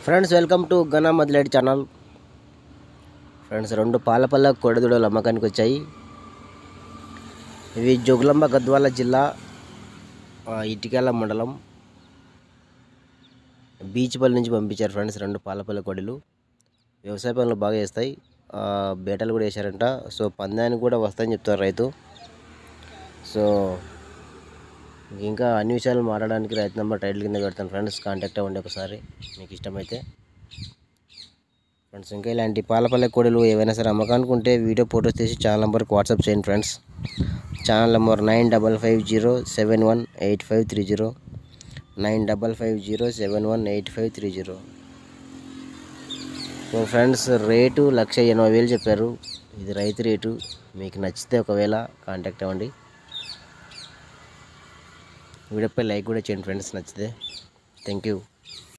friends welcome to ఘన Madileti channel friends రెండు పాలపల్ల కోడెదూడలు అమ్మకానికి వచ్చాయి ఇవి జోగులాంబ గద్వాల జిల్లా ఆ, ఇటికేల మండలం బీచ్పల్లి నుంచి పంపించారు ఫ్రెండ్స్ రెండు పాలపల్ల కోడెలు వ్యవసాయ పనులు బాగా చేస్తాయి ఆ, బేటలు కూడా వేశారంట సో పందానికి కూడా వస్తాయని చెప్తారు రైతు సో ఇంకా అన్ని విషయాలు మాట్లాడడానికి రైతు నెంబర్ టైటిల్ కింద పెడతాను ఫ్రెండ్స్ కాంటాక్ట్ అవ్వండి ఒకసారి మీకు ఇష్టమైతే ఫ్రెండ్స్ ఇంకా ఇలాంటి పాలపల్లె కోడలు ఏవైనా సరే అమ్మకానికి ఉంటే వీడియో ఫోటోస్ తీసి ఛానల్ నెంబర్కి వాట్సాప్ చేయండి friends channel number nine double five zero seven one eight five three zero nine double five zero seven one eight five three zero so friends rate లక్ష ఎనభై వేలు చెప్పారు ఇది రైతు రేటు మీకు నచ్చితే ఒకవేళ కాంటాక్ట్ అవ్వండి వీడియోపై లైక్ కూడా చేయండి ఫ్రెండ్స్ నచ్చితే థ్యాంక్ యూ